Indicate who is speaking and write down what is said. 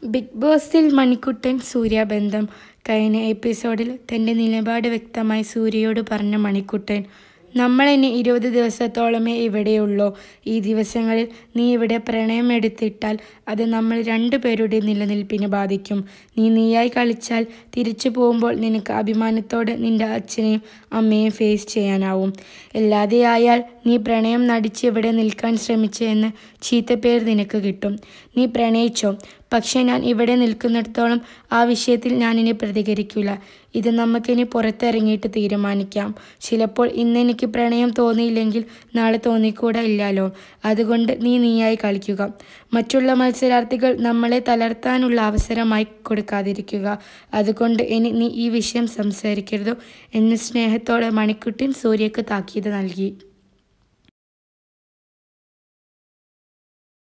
Speaker 1: big ബോസിൽ മണിക്കുട്ടൻ സൂര്യ ബന്ധം കഴിഞ്ഞ എപ്പിസോഡിൽ തൻ്റെ നിലപാട് വ്യക്തമായി സൂര്യയോട് പറഞ്ഞ മണിക്കുട്ടൻ നമ്മളിനി ഇരുപത് ദിവസത്തോളമേ ഇവിടെയുള്ളൂ ഈ ദിവസങ്ങളിൽ നീ ഇവിടെ പ്രണയം എടുത്തിട്ടാൽ അത് നമ്മൾ രണ്ടുപേരുടെ നിലനിൽപ്പിനെ ബാധിക്കും നീ നീയായി കളിച്ചാൽ തിരിച്ചു പോകുമ്പോൾ നിനക്ക് അഭിമാനത്തോടെ നിന്റെ അച്ഛനെയും അമ്മയും ഫേസ് ചെയ്യാനാവും അല്ലാതെയായാൽ നീ പ്രണയം നടിച്ച് ഇവിടെ നിൽക്കാൻ ശ്രമിച്ചു എന്ന് ചീത്തപ്പേർ നിനക്ക് കിട്ടും നീ പ്രണയിച്ചോ പക്ഷേ ഞാൻ ഇവിടെ നിൽക്കുന്നിടത്തോളം ആ വിഷയത്തിൽ ഞാനിനി പ്രതികരിക്കില്ല ഇത് നമുക്കിനി പുറത്തിറങ്ങിയിട്ട് തീരുമാനിക്കാം ചിലപ്പോൾ ഇന്നെനിക്ക് പ്രണയം തോന്നിയില്ലെങ്കിൽ നാളെ തോന്നിക്കൂടെ ഇല്ലല്ലോ അതുകൊണ്ട് നീ നീയായി കളിക്കുക മറ്റുള്ള മത്സരാർത്ഥികൾ നമ്മളെ തളർത്താനുള്ള അവസരമായി കൊടുക്കാതിരിക്കുക അതുകൊണ്ട് ഇനി നീ ഈ വിഷയം സംസാരിക്കരുത് എന്ന് സ്നേഹത്തോടെ മണിക്കുട്ടിൻ സൂര്യക്ക് താക്കീത് നൽകി